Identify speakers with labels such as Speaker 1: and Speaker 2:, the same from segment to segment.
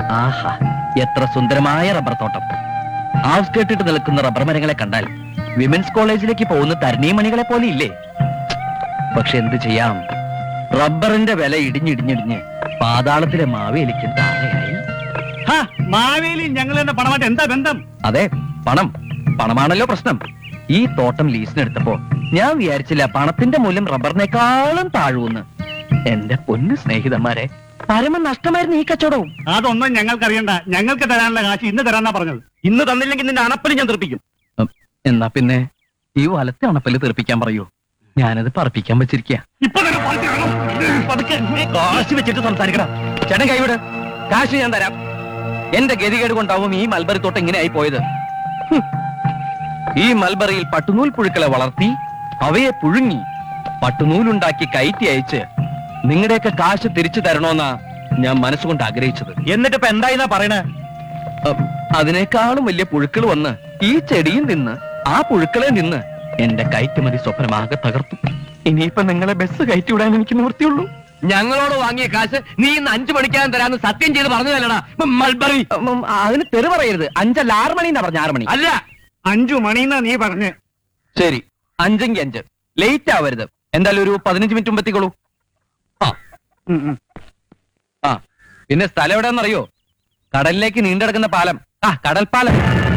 Speaker 1: ആഹാ എത്ര സുന്ദരമായ റബ്ബർ തോട്ടം ഔട്ട്സ്കേർട്ടിട്ട് നിൽക്കുന്ന റബ്ബർ മരങ്ങളെ കണ്ടാൽ വിമൻസ് കോളേജിലേക്ക് പോകുന്ന തരണീമണികളെ പോലെ ഇല്ലേ പക്ഷെ എന്ത് ചെയ്യാം റബ്ബറിന്റെ വില ഇടിഞ്ഞിടിഞ്ഞിടിഞ്ഞ് പാതാളത്തിലെ മാവേലിക്കും താഴെയായി
Speaker 2: ഹാ, മാവേലി ഞങ്ങൾ തന്നെ പണമായിട്ട് എന്താ ബന്ധം
Speaker 1: അതെ പണം പണമാണല്ലോ പ്രശ്നം ഈ തോട്ടം ലീസിനെടുത്തപ്പോ ഞാൻ വിചാരിച്ചില്ല പണത്തിന്റെ മൂല്യം റബ്ബറിനേക്കാളും താഴുവെന്ന് എന്റെ പൊന്നു സ്നേഹിതന്മാരെ പരമ നഷ്ടമായിരുന്നു ഈ കച്ചവടവും
Speaker 2: അതൊന്നും ഞങ്ങൾക്കറിയണ്ട ഞങ്ങൾക്ക് തരാനുള്ള കാശ് ഇന്ന് തരാനാ പറഞ്ഞത്
Speaker 3: ഇന്ന് തന്നില്ലെങ്കിൽ നിന്റെ അണപ്പല് ഞാൻ തെറിപ്പിക്കും
Speaker 1: ഉം, എന്നാ പിന്നെ ഈ വലത്തെ അണപ്പല്ല് തെറിപ്പിക്കാൻ പറയൂ ഞാനത് പറപ്പിക്കാൻ വെച്ചിരിക്കുക
Speaker 2: ഇപ്പൊ തന്നെ പറിച്ച് കളയണം. പതുക്കെ.
Speaker 3: കാശ് വെച്ചിട്ട് സംസാരിക്കണം
Speaker 1: ചേട്ടൻ കൈവിട് കാശ് ഞാൻ തരാം എന്റെ ഗതികേട് കൊണ്ടാവും ഈ മൽബറി തോട്ടം ഇങ്ങനെ ആയി പോയത് ഹും. ഈ മൽബറിയിൽ പട്ടുനൂൽ പുഴുക്കളെ വളർത്തി അവയെ പുഴുങ്ങി പട്ടുനൂലുണ്ടാക്കി കയറ്റി അയച്ച് നിങ്ങളുടെയൊക്കെ കാശ് തിരിച്ചു തരണോന്നാ ഞാൻ മനസ്സുകൊണ്ട് ആഗ്രഹിച്ചത്
Speaker 3: എന്നിട്ട് ഇപ്പൊ എന്തായിന്നാ പറയണേ
Speaker 1: ഉം, അതിനേക്കാളും വലിയ പുഴുക്കൾ വന്ന് ഈ ചെടിയും നിന്ന് ആ പുഴുക്കളെ നിന്ന് എന്റെ കയറ്റുമതി സ്വപ്നമാകെ തകർത്തു ഇനിയിപ്പൊ നിങ്ങളെ ബസ് കയറ്റി വിടാൻ എനിക്ക് നിവൃത്തിയുള്ളൂ
Speaker 3: ഞങ്ങളോട് വാങ്ങിയ കാശ് നീ ഇന്ന് അഞ്ചു മണിക്കാൻ തരാന്ന് സത്യം ചെയ്ത് പറഞ്ഞതല്ലടാ മൾബറി
Speaker 1: ഉം, ഉം, അതിന് തെറി പറയരുത് അഞ്ചല്ല ആറ് മണി എന്നാ പറഞ്ഞ ആറ് മണി
Speaker 3: അല്ല
Speaker 2: അഞ്ചു മണിന്നാ നീ പറഞ്ഞ്
Speaker 1: ശരി അഞ്ചെങ്കി അഞ്ച് ലേറ്റ് ആവരുത് എന്തായാലും ഒരു പതിനഞ്ച് മിനിറ്റ് മുമ്പ് എത്തിക്കോളൂ ആ
Speaker 2: ഉം, ഉം.
Speaker 1: ആ പിന്നെ സ്ഥലം എവിടെയാണെന്നറിയോ കടലിലേക്ക് നീണ്ടെടുക്കുന്ന പാലം ആ കടൽപ്പാലം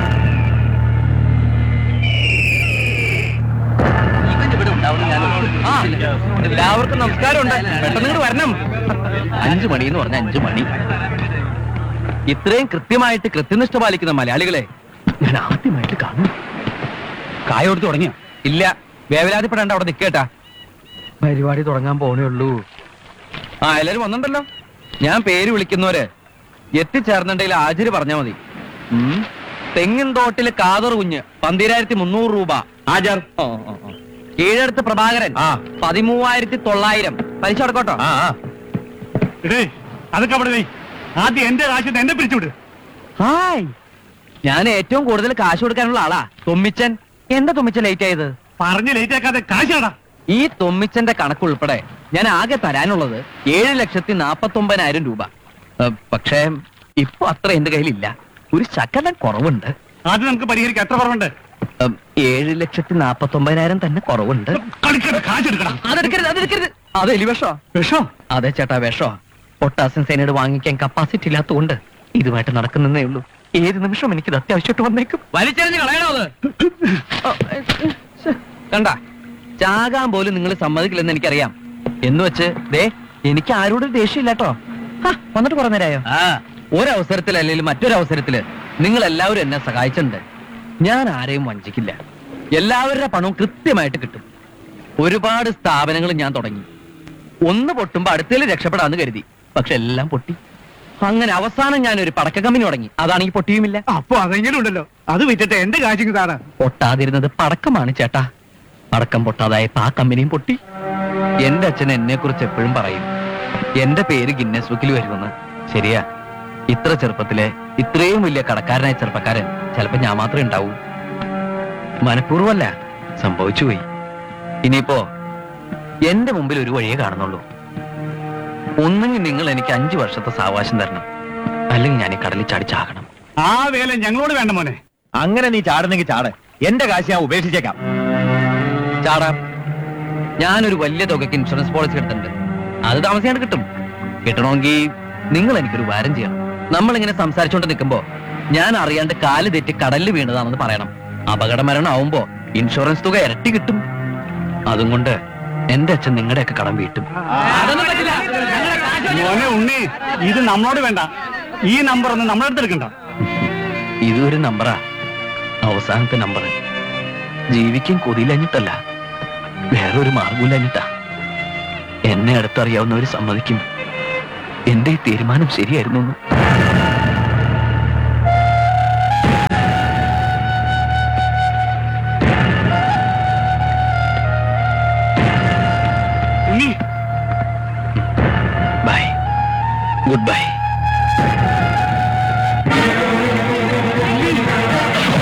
Speaker 1: ഇവനിവിടെ ഉണ്ടാവുമെന്ന് ഞാൻ ഓർത്തു. ആ, എല്ലാവർക്കും നമസ്കാരമുണ്ട് പെട്ടെന്ന് ഇങ്ങോട്ട് വരണം അഞ്ചു മണി എന്ന് പറഞ്ഞ അഞ്ചു മണി ഇത്രയും കൃത്യമായിട്ട് കൃത്യനിഷ്ഠ പാലിക്കുന്ന മലയാളികളെ ഞാൻ ആദ്യമായിട്ട് കാണുന്നു
Speaker 2: കായ കൊടുത്ത് തുടങ്ങിയോ
Speaker 1: ഇല്ല വേവലാതിപ്പെടേണ്ട അവിടെ നിൽക്കേട്ടാ പരിപാടി തുടങ്ങാൻ പോണേ ഉള്ളൂ ആ എല്ലാരും വന്നിട്ടുണ്ടല്ലോ ഞാൻ പേര് വിളിക്കുന്നവര് എത്തിച്ചേർന്നിട്ടുണ്ടെങ്കിൽ ആചാര്യ പറഞ്ഞാ മതി ഉം. തെങ്ങിൻ തോട്ടില് കാതർ കുഞ്ഞ് പന്തിരായിരത്തി മുന്നൂറ് രൂപ ആചാർ ഓ, ഓ, ഓ. കീഴടുത്ത് പ്രഭാകരൻ
Speaker 3: ആ.
Speaker 1: പതിമൂവായിരത്തി തൊള്ളായിരം പലിശ അടക്കോട്ടോ
Speaker 3: ആ ആ.
Speaker 2: ഇടേ അതൊക്കെ അവിടെ നീ ആദ്യം എന്റെ കാശ് എന്നെ പിരിച്ചുവിട്
Speaker 1: ഹായ് ഞാൻ ഏറ്റവും കൂടുതൽ കാശ് കൊടുക്കാനുള്ള ആളാ തൊമ്മിച്ചൻ എന്താ തൊമ്മിച്ചൻ ലേറ്റ് ആയത്
Speaker 2: പറഞ്ഞ് ലേറ്റ് ആക്കാതെ കാശാടാ
Speaker 1: ഈ തൊമ്മിച്ചന്റെ കണക്കുൾപ്പെടെ ഞാൻ ആകെ തരാനുള്ളത് ഏഴ് ലക്ഷത്തി നാപ്പത്തി ഒമ്പതിനായിരം രൂപ ഏ, പക്ഷേ ഇപ്പൊ അത്ര എന്റെ കയ്യിലില്ല ഒരു ശകലം കുറവുണ്ട്
Speaker 2: അത് നമുക്ക് പരിഹരിക്കാം എത്ര കുറവുണ്ട്
Speaker 1: ഏ, ഏഴ് ലക്ഷത്തി നാപ്പത്തി ഒമ്പതിനായിരം തന്നെ കുറവുണ്ട്
Speaker 2: കളിക്കണ്ട കാശ് എടുക്കണം
Speaker 1: അതെടുക്കരുത് അതെടുക്കരുത് അത് എലി വിഷോ
Speaker 2: വിഷോ
Speaker 1: അതെ ചേട്ടാ വിഷോ പൊട്ടാസ്യം സേനയുടെ വാങ്ങിക്കാൻ കപ്പാസിറ്റി ഇല്ലാത്തതുകൊണ്ട് ഇതുമായിട്ട് നടക്കുന്നതേ ഉള്ളൂ ഏത് നിമിഷം എനിക്കിത് അത്യാവശ്യമായിട്ട് വന്നേക്കും
Speaker 3: വലിച്ചെറിഞ്ഞ് കളയണോ അത്
Speaker 1: കണ്ട ചാകാൻ പോലും നിങ്ങൾ സമ്മതിക്കില്ലെന്ന് എനിക്കറിയാം എന്ന് വെച്ച് ദേ എനിക്ക് ആരോടും ദേഷ്യമില്ല കേട്ടോ വന്നിട്ട് കുറെ നേരമായോ
Speaker 3: ആ
Speaker 1: ഒരവസരത്തിൽ അല്ലെങ്കിൽ മറ്റൊരവസരത്തില് നിങ്ങൾ എല്ലാവരും എന്നെ സഹായിച്ചിട്ടുണ്ട് ഞാൻ ആരെയും വഞ്ചിക്കില്ല എല്ലാവരുടെ പണവും കൃത്യമായിട്ട് കിട്ടും ഒരുപാട് സ്ഥാപനങ്ങൾ ഞാൻ തുടങ്ങി ഒന്ന് പൊട്ടുമ്പോ അടുത്തേൽ രക്ഷപ്പെടാന്ന് കരുതി പക്ഷെ എല്ലാം പൊട്ടി അങ്ങനെ അവസാനം ഞാൻ ഒരു പടക്ക കമ്പനി തുടങ്ങി അതാണെങ്കിൽ പൊട്ടിയുമില്ല
Speaker 2: അപ്പൊ അതെങ്കിലും ഉണ്ടല്ലോ അത് വിറ്റിട്ട് എന്റെ കാശിങ് താടാ
Speaker 1: പൊട്ടാതിരുന്നത് പടക്കമാണ് ചേട്ടാ പടക്കം പൊട്ടാതായപ്പോ ആ കമ്പനിയും പൊട്ടി എന്റെ അച്ഛൻ എന്നെ കുറിച്ച് എപ്പോഴും പറയും എന്റെ പേര് ഗിന്നസ് ബുക്കിൽ വരുമെന്ന് ശരിയാ ഇത്ര ചെറുപ്പത്തിലെ ഇത്രയും വലിയ കടക്കാരനായ ചെറുപ്പക്കാരൻ ചിലപ്പോ ഞാൻ മാത്രമേ ഉണ്ടാവൂ മനഃപൂർവ്വമല്ല സംഭവിച്ചു പോയി ഇനിയിപ്പോ എന്റെ മുമ്പിൽ ഒരു വഴിയേ കാണുന്നുള്ളൂ ഒന്നെങ്കിൽ നിങ്ങൾ എനിക്ക് അഞ്ചു വർഷത്തെ സാവകാശം തരണം അല്ലെങ്കിൽ ഞാൻ ഈ കടലിൽ ചാടി ചാകണം
Speaker 2: ആ വേല ഞങ്ങളോട് വേണ്ട മോനെ
Speaker 3: അങ്ങനെ നീ ചാടുന്നെങ്കിൽ ചാട് എന്റെ കാശ് ഞാൻ ഉപേക്ഷിച്ചേക്കാം
Speaker 1: ചാടാം ഞാനൊരു വലിയ തുകയ്ക്ക് ഇൻഷുറൻസ് പോളിസി എടുത്തിട്ടുണ്ട് അത് താമസിയാണ്ട് കിട്ടും കിട്ടണമെങ്കിൽ നിങ്ങൾ എനിക്കൊരു വാരം ചെയ്യണം നമ്മൾ ഇങ്ങനെ സംസാരിച്ചുകൊണ്ട് നിൽക്കുമ്പോ ഞാൻ അറിയാണ്ട് കാല് തെറ്റി കടലിൽ വീണതാണെന്ന് പറയണം അപകട മരണം ആവുമ്പോ ഇൻഷുറൻസ് തുക ഇരട്ടി കിട്ടും അതും കൊണ്ട് എന്റെ അച്ഛൻ നിങ്ങളുടെയൊക്കെ കടം വീട്ടും
Speaker 3: അതൊന്നും പറ്റില്ല
Speaker 2: മോനെ ഉണ്ണി ഇത് നമ്മളോട് വേണ്ട ഈ നമ്പർ ഒന്നും നമ്മളെ അടുത്തെടുക്കണ്ട
Speaker 1: ഇതൊരു നമ്പറാ അവസാനത്തെ നമ്പർ ജീവിക്കാൻ കൊതിയിലഞ്ഞിട്ടല്ല വേറൊരു മാർഗമില്ലഞ്ഞിട്ടാ എന്നെ അടുത്തറിയാവുന്നവര് സമ്മതിക്കും എന്റെ ഈ തീരുമാനം ശരിയായിരുന്നു എന്ന്.
Speaker 2: ഉണ്ണി
Speaker 1: ബൈ ഗുഡ് ബൈ